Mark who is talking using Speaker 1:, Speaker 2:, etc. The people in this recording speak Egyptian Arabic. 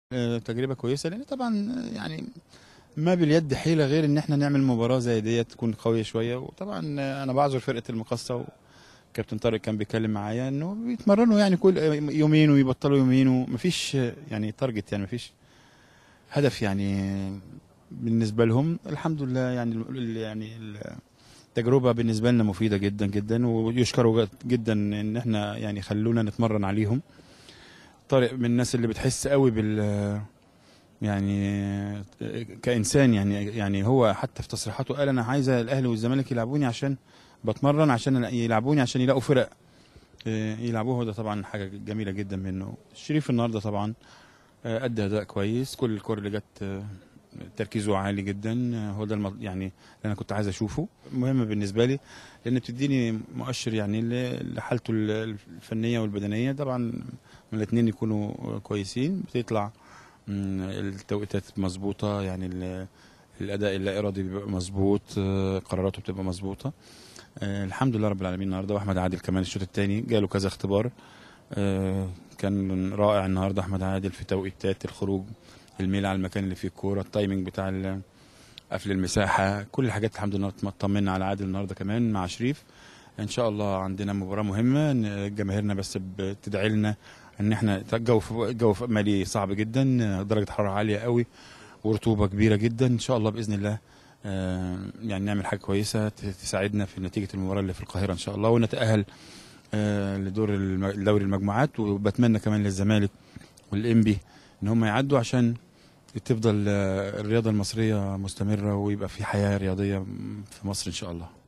Speaker 1: آه، تجربه كويسه لان طبعا آه، يعني ما باليد حيله غير ان احنا نعمل مباراه زي ديت تكون قويه شويه وطبعا آه، انا بعذر فرقه المقصه وكابتن طارق كان بيتكلم معايا انه بيتمرنوا يعني كل يومين ويبطلوا يومين ومفيش آه، يعني تارجت يعني مفيش هدف يعني بالنسبه لهم الحمد لله يعني ال- يعني التجربه بالنسبه لنا مفيده جدا جدا ويشكروا جدا ان احنا يعني خلونا نتمرن عليهم طارق من الناس اللي بتحس قوي بال يعني كانسان يعني يعني هو حتى في تصريحاته قال انا عايزه الاهلي والزمالك يلعبوني عشان بتمرن عشان يلعبوني عشان يلاقوا فرق آه، يلعبوها وده طبعا حاجه جميله جدا منه شريف النهارده طبعا آه، ادى اداء كويس كل الكور اللي جت آه، تركيزه عالي جدا آه، هو ده الم- يعني اللي انا كنت عايز اشوفه مهم بالنسبه لي لان بتديني مؤشر يعني ل- لحالته ال- الفنيه والبدنيه طبعا من الاثنين يكونوا كويسين بتطلع مم، التوقيتات مظبوطه يعني ال- الاداء اللا ارادي بيبقى مظبوط آه، قراراته بتبقى مظبوطه آه، الحمد لله رب العالمين النهارده واحمد عادل كمان الشوط الثاني جاله كذا اختبار آه، كان رائع النهارده احمد عادل في توقيتات الخروج الميل على المكان اللي فيه الكوره التايمنج بتاع ال- قفل المساحه كل الحاجات الحمد لله اطمنا على عادل النهارده كمان مع شريف ان شاء الله عندنا مباراه مهمه إن جماهيرنا بس بتدعي لنا ان احنا الجو في الجو في مالي صعب جدا درجه حراره عاليه قوي ورطوبه كبيره جدا ان شاء الله باذن الله آه، يعني نعمل حاجه كويسه ت- تساعدنا في نتيجه المباراه اللي في القاهره ان شاء الله ونتاهل آه، لدور الم- دوري المجموعات وبتمنى كمان للزمالك والانبي ان هم يعدوا عشان تفضل آه، الرياضه المصريه مستمره ويبقى في حياه رياضيه في مصر ان شاء الله